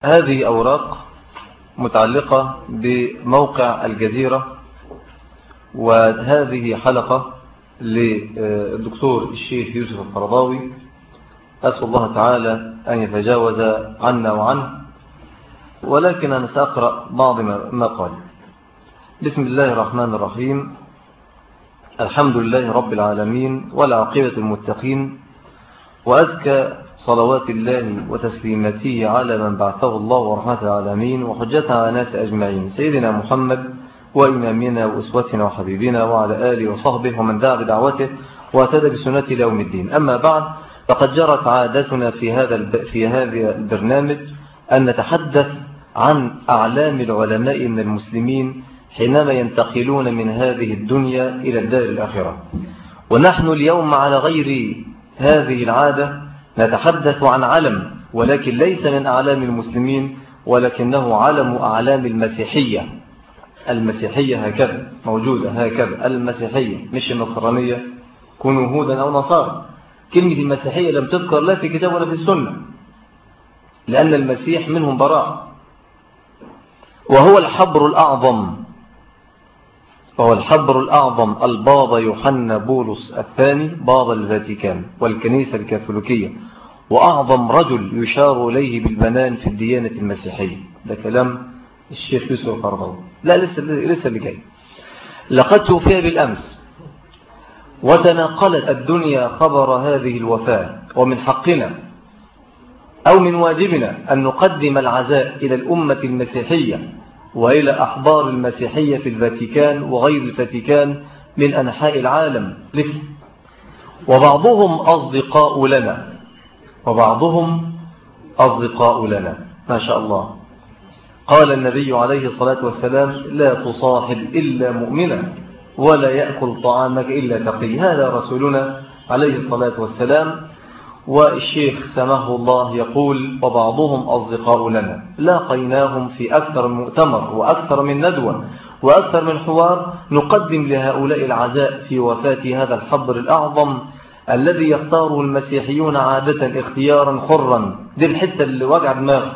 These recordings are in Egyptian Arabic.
هذه أوراق متعلقة بموقع الجزيرة وهذه حلقة للدكتور الشيخ يوسف القرضاوي أسأل الله تعالى أن يتجاوز عنا وعنه ولكن أنا سأقرأ بعض ما قال بسم الله الرحمن الرحيم الحمد لله رب العالمين والعاقبة المتقين وأزكى صلوات الله وتسليماته على من بعثه الله ورحمة العالمين وحجتها على الناس أجمعين سيدنا محمد وإمامنا وأسوتنا وحبيبنا وعلى آله وصحبه ومن دعا بدعوته واعتدى بسنته ليوم الدين أما بعد فقد جرت عادتنا في هذا في هذا البرنامج أن نتحدث عن أعلام العلماء من المسلمين حينما ينتقلون من هذه الدنيا إلى الدار الآخرة ونحن اليوم على غير هذه العادة نتحدث عن علم ولكن ليس من أعلام المسلمين ولكنه علم أعلام المسيحية المسيحية هكذا موجودة هكذا المسيحية مش النصرانية كونوا هودا أو نصارى كلمة المسيحية لم تذكر لا في كتاب ولا في السنة لأن المسيح منهم براء وهو الحبر الأعظم وهو الحبر الأعظم البابا يوحنا بولس الثاني بابا الفاتيكان والكنيسة الكاثوليكية وأعظم رجل يشار إليه بالبنان في الديانة المسيحية ده كلام الشيخ يوسف القرضاوي لا لسه لسه اللي جاي لقد توفي بالأمس وتناقلت الدنيا خبر هذه الوفاة ومن حقنا أو من واجبنا أن نقدم العزاء إلى الأمة المسيحية وإلى أحبار المسيحية في الفاتيكان وغير الفاتيكان من أنحاء العالم لف وبعضهم أصدقاء لنا وبعضهم أصدقاء لنا ما شاء الله قال النبي عليه الصلاة والسلام لا تصاحب إلا مؤمنا ولا يأكل طعامك إلا تقي هذا رسولنا عليه الصلاة والسلام والشيخ سماه الله يقول وبعضهم أصدقاء لنا لاقيناهم في أكثر من مؤتمر وأكثر من ندوة وأكثر من حوار نقدم لهؤلاء العزاء في وفاة هذا الحبر الأعظم الذي يختاره المسيحيون عادة اختيارا حرا دي الحتة اللي وجع دماغ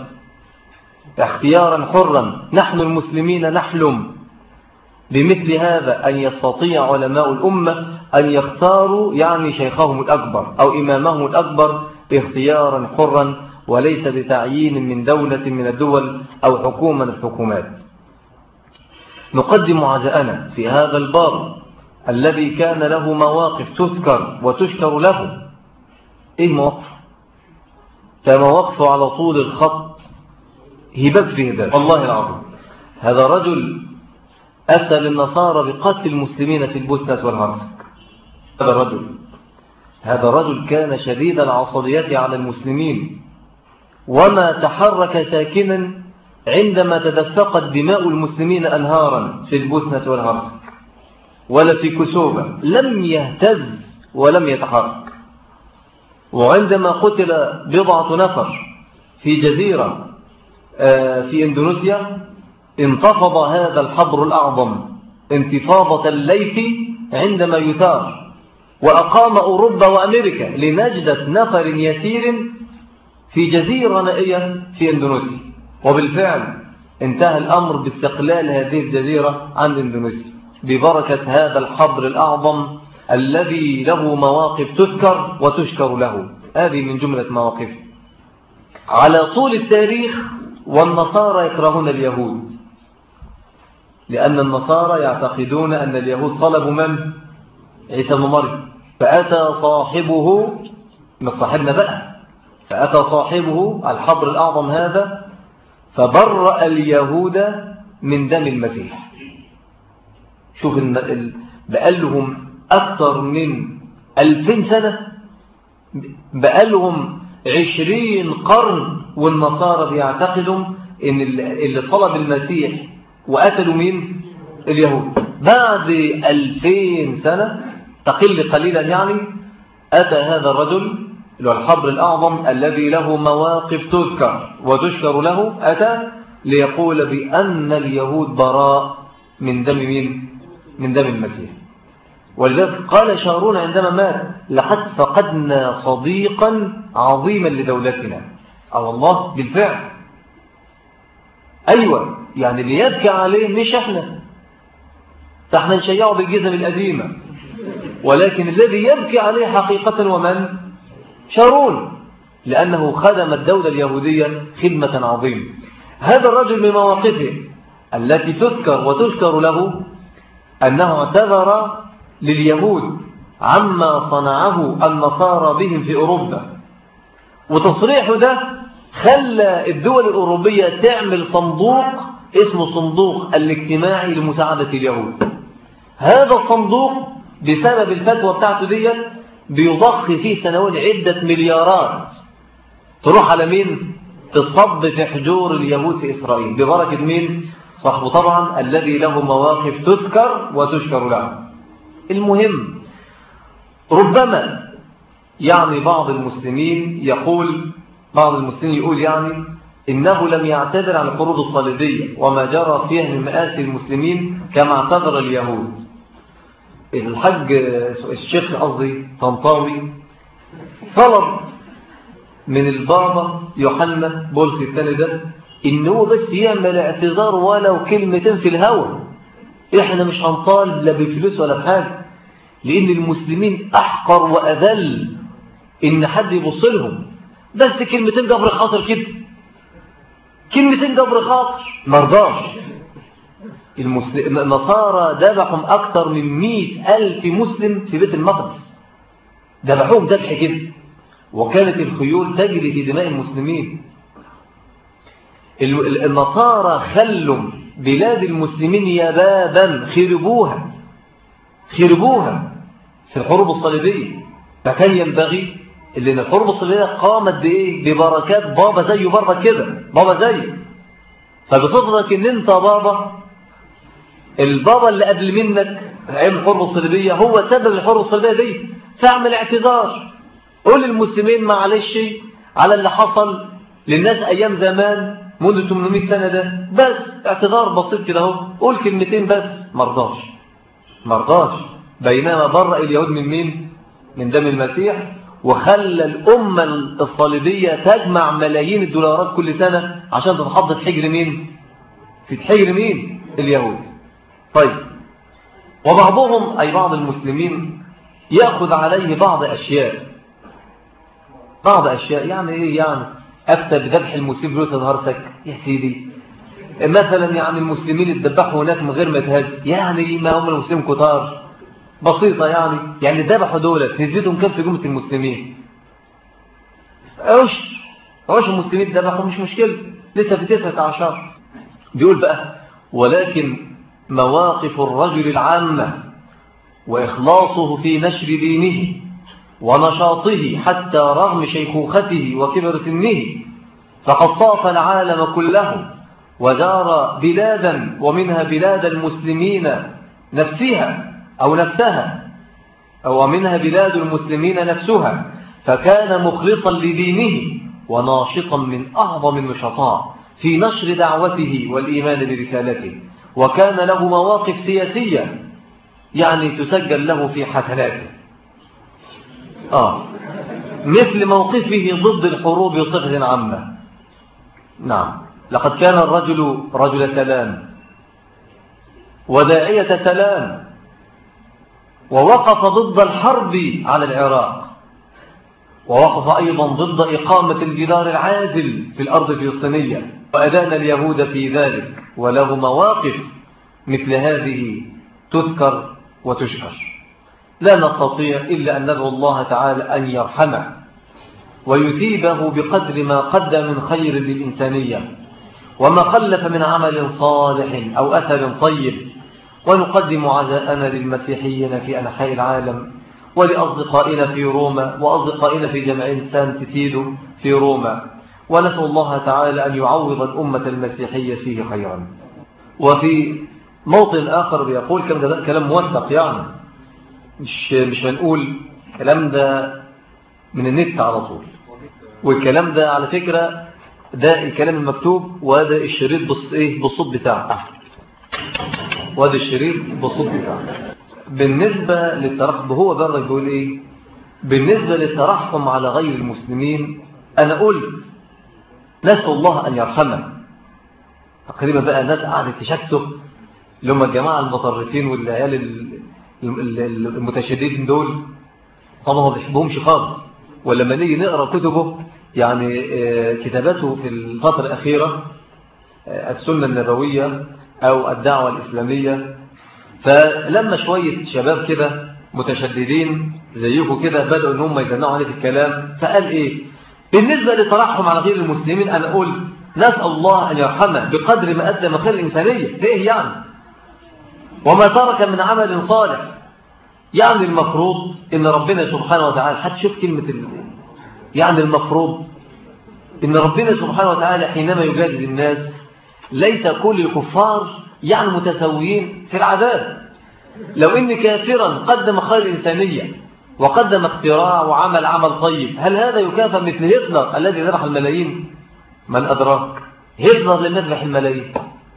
اختيارا حرا نحن المسلمين نحلم بمثل هذا أن يستطيع علماء الأمة أن يختاروا يعني شيخهم الأكبر أو إمامهم الأكبر اختيارا حرا وليس بتعيين من دولة من الدول أو حكومة من الحكومات نقدم عزاءنا في هذا الباب الذي كان له مواقف تذكر وتشكر له إيه مواقف فمواقفه على طول الخط هبات في هبات والله العظيم هذا رجل أتى للنصارى بقتل المسلمين في البوسنة والهرسك هذا الرجل هذا الرجل كان شديد العصبية على المسلمين وما تحرك ساكنا عندما تدفقت دماء المسلمين أنهارا في البوسنة والهرسك ولا في كسوبة لم يهتز ولم يتحرك وعندما قتل بضعة نفر في جزيرة آه، في إندونيسيا انتفض هذا الحبر الأعظم انتفاضة الليث عندما يثار وأقام أوروبا وأمريكا لنجدة نفر يسير في جزيرة نائية في إندونيسيا وبالفعل انتهى الأمر باستقلال هذه الجزيرة عن إندونيسيا ببركة هذا الحبر الأعظم الذي له مواقف تذكر وتشكر له هذه من جملة مواقفه على طول التاريخ والنصارى يكرهون اليهود لأن النصارى يعتقدون أن اليهود صلبوا من؟ عيسى بن مريم فأتى صاحبه من صاحبنا بقى فأتى صاحبه الحبر الأعظم هذا فبرأ اليهود من دم المسيح شوف بقالهم أكثر من ألفين سنة بقالهم عشرين قرن والنصارى بيعتقدوا ان اللي صلب المسيح وقتلوا مين اليهود بعد ألفين سنة تقل قليلا يعني أتى هذا الرجل اللي هو الحبر الأعظم الذي له مواقف تذكر وتشكر له أتى ليقول بأن اليهود براء من دم مين من دم المسيح ولذلك قال شارون عندما مات لقد فقدنا صديقا عظيما لدولتنا أو الله بالفعل أيوة يعني اللي يبكي عليه مش احنا احنا نشيعه بالجزم القديمة ولكن الذي يبكي عليه حقيقة ومن شارون لأنه خدم الدولة اليهودية خدمة عظيمة هذا الرجل من مواقفه التي تذكر وتذكر له أنه اعتذر لليهود عما صنعه النصارى بهم في أوروبا وتصريحه ده خلى الدول الأوروبية تعمل صندوق اسمه صندوق الاجتماعي لمساعدة اليهود هذا الصندوق بسبب الفتوى بتاعته دي بيضخ فيه سنوات عدة مليارات تروح على مين تصب في حجور اليهود في إسرائيل ببركة مين صاحبه طبعا الذي له مواقف تذكر وتشكر له المهم ربما يعني بعض المسلمين يقول بعض المسلمين يقول يعني إنه لم يعتذر عن الحروب الصليبية وما جرى فيها من مآسي المسلمين كما اعتذر اليهود الحج الشيخ قصدي طنطاوي طلب من البابا يوحنا بولس الثاني ده إن هو بس يعمل اعتذار ولو كلمتين في الهوى إحنا مش هنطالب لا بفلوس ولا بحاجة لأن المسلمين أحقر وأذل إن حد يبص لهم بس كلمتين جبر خاطر كده كلمتين جبر خاطر مرضاش النصارى ذبحهم أكثر من مئة ألف مسلم في بيت المقدس ذبحوهم ذبح كده وكانت الخيول تجري في دماء المسلمين النصارى خلوا بلاد المسلمين يبابا خربوها خربوها في الحروب الصليبية فكان ينبغي اللي الحروب الصليبية قامت بإيه؟ ببركات بابا زيه بره كده بابا زيه فبصفتك ان انت بابا البابا اللي قبل منك ايام الحروب الصليبية هو سبب الحروب الصليبية دي فاعمل اعتذار قول للمسلمين معلش على اللي حصل للناس ايام زمان منذ 800 سنة ده بس اعتذار بسيط كده اهو قول كلمتين بس مرضاش مرضاش بينما برأ اليهود من مين من دم المسيح وخلى الأمة الصليبية تجمع ملايين الدولارات كل سنة عشان تتحضر في حجر مين في حجر مين اليهود طيب وبعضهم أي بعض المسلمين يأخذ عليه بعض أشياء بعض أشياء يعني إيه يعني أفتى بذبح المسلم فلوس نهار يا سيدي مثلا يعني المسلمين اتذبحوا هناك من غير ما يتهز يعني ما هم المسلمين كتار بسيطة يعني يعني ذبحوا دولة نسبتهم كم في جملة المسلمين عش عش المسلمين ذبحوا مش مشكلة لسه في تسعة عشر بيقول بقى ولكن مواقف الرجل العامة وإخلاصه في نشر دينه ونشاطه حتى رغم شيخوخته وكبر سنه فقد طاف العالم كله وزار بلادا ومنها بلاد المسلمين نفسها أو نفسها أو منها بلاد المسلمين نفسها فكان مخلصا لدينه وناشطا من أعظم النشطاء في نشر دعوته والإيمان برسالته وكان له مواقف سياسية يعني تسجل له في حسناته آه مثل موقفه ضد الحروب بصفة عامة نعم لقد كان الرجل رجل سلام وداعية سلام ووقف ضد الحرب على العراق ووقف أيضا ضد إقامة الجدار العازل في الأرض الفلسطينية وأدان اليهود في ذلك وله مواقف مثل هذه تذكر وتشكر لا نستطيع إلا أن ندعو الله تعالى أن يرحمه ويثيبه بقدر ما قدم من خير للإنسانية وما خلف من عمل صالح أو أثر طيب ونقدم عزاءنا للمسيحيين في أنحاء العالم ولأصدقائنا في روما وأصدقائنا في جمع سان تيتيدو في روما ونسأل الله تعالى أن يعوض الأمة المسيحية فيه خيرا وفي موطن آخر بيقول كلام ده كلام موثق يعني مش مش هنقول كلام ده من النت على طول والكلام ده على فكرة ده الكلام المكتوب وهذا الشريط بص ايه بالصوت بتاعه وهذا الشريط بالصوت بتاعه بالنسبة للترحم هو برضك بيقول ايه بالنسبة للترحم على غير المسلمين انا قلت نسأل الله ان يرحمه تقريبا بقى الناس قعدت تشكسه اللي هم الجماعة المتطرفين والعيال المتشددين دول طبعا ما بيحبهمش خالص ولما نيجي نقرأ كتبه يعني آه، كتاباته في الفترة الأخيرة آه، السنة النبوية أو الدعوة الإسلامية فلما شوية شباب كده متشددين زيكم كده بدأوا ان هم يزنعوا عليه في الكلام فقال ايه بالنسبة لترحم على غير المسلمين انا قلت نسأل الله ان يرحمه بقدر ما قدم خير الانسانية ايه يعني وما ترك من عمل صالح يعني المفروض ان ربنا سبحانه وتعالى هتشوف كلمة يعني المفروض ان ربنا سبحانه وتعالى حينما يجازي الناس ليس كل الكفار يعني متساويين في العذاب لو إن كافرا قدم خير الإنسانية وقدم اختراع وعمل عمل طيب هل هذا يكافى مثل هتلر الذي ذبح الملايين من أدراك هتلر لم يذبح الملايين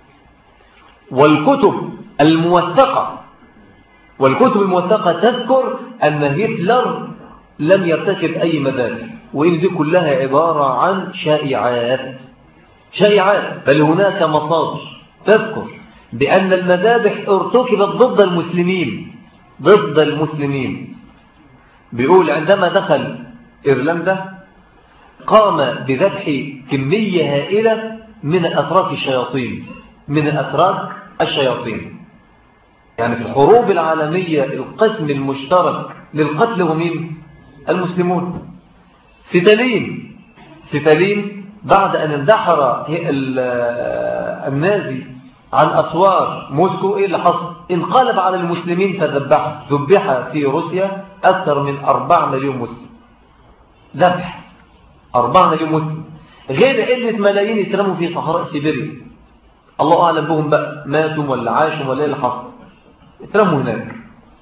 والكتب الموثقة والكتب الموثقة تذكر أن هتلر لم يرتكب أي مذابح وإن دي كلها عبارة عن شائعات شائعات بل هناك مصادر تذكر بأن المذابح ارتكبت ضد المسلمين ضد المسلمين بيقول عندما دخل إيرلندا قام بذبح كمية هائلة من أتراك الشياطين من أتراك الشياطين يعني في الحروب العالمية القسم المشترك للقتل هو مين؟ المسلمون ستالين ستالين بعد أن اندحر النازي عن أسوار موسكو إيه اللي حصل انقلب على المسلمين فذبح ذبح في روسيا أكثر من أربع مليون مسلم ذبح أربع مليون مسلم غير عدة ملايين يترموا في صحراء سيبيريا الله أعلم بهم بقى ماتوا ولا عاشوا ولا إيه اللي حصل اترموا هناك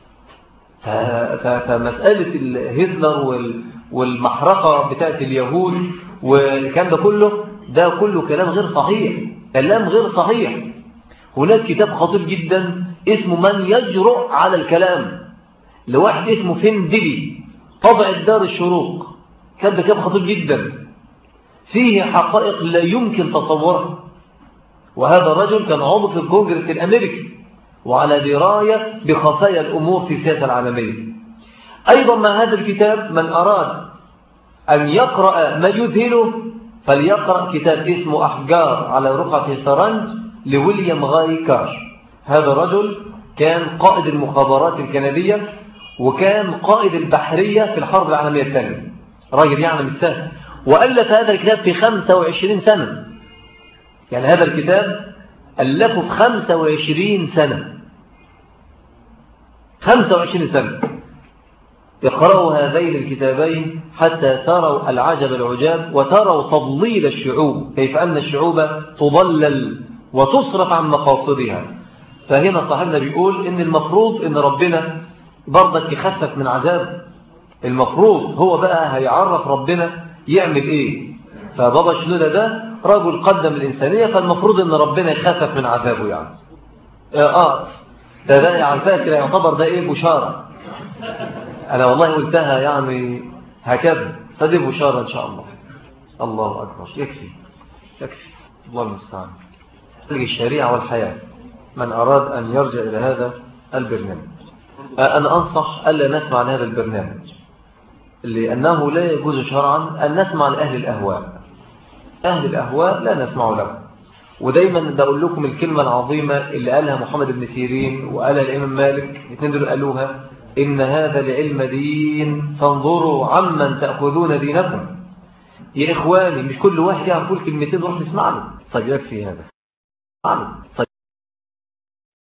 فمسألة هتلر والمحرقة بتاعت اليهود والكلام ده كله ده كله كلام غير صحيح كلام غير صحيح هناك كتاب خطير جدا اسمه من يجرؤ على الكلام لواحد اسمه فندلي طبع الدار الشروق كتاب ده كتاب خطير جدا فيه حقائق لا يمكن تصورها وهذا الرجل كان عضو في الكونجرس الأمريكي وعلى دراية بخفايا الأمور في السياسة العالمية أيضا مع هذا الكتاب من أراد أن يقرأ ما يذهله فليقرأ كتاب اسمه أحجار على رقعة الشطرنج لويليام غاي كار هذا الرجل كان قائد المخابرات الكندية وكان قائد البحرية في الحرب العالمية الثانية راجل يعني مش سهل وألف هذا الكتاب في 25 سنة يعني هذا الكتاب ألفه في 25 سنة 25 سنة اقرأوا هذين الكتابين حتى تروا العجب العجاب وتروا تضليل الشعوب كيف أن الشعوب تضلل وتصرف عن مقاصدها فهنا صاحبنا بيقول ان المفروض ان ربنا برضك يخفف من عذاب المفروض هو بقى هيعرف ربنا يعمل ايه فبابا شنودة ده رجل قدم الإنسانية فالمفروض ان ربنا يخفف من عذابه يعني اه, آه ده ده يعني فاكر يعتبر ده ايه بشارة انا والله قلتها يعني هكذا فدي بشارة ان شاء الله الله اكبر يكفي يكفي الله المستعان الشريعة والحياة من أراد أن يرجع إلى هذا البرنامج أنا أنصح ألا نسمع عن هذا البرنامج لأنه لا يجوز شرعا أن نسمع لأهل الأهواء أهل الأهواء لا نسمع لهم ودايما بقول لكم الكلمة العظيمة اللي قالها محمد بن سيرين وقالها الإمام مالك الاثنين دول قالوها إن هذا العلم دين فانظروا عمن تأخذون دينكم يا إخواني مش كل واحد يعرف كل كلمتين نروح نسمع له طيب يكفي هذا طيب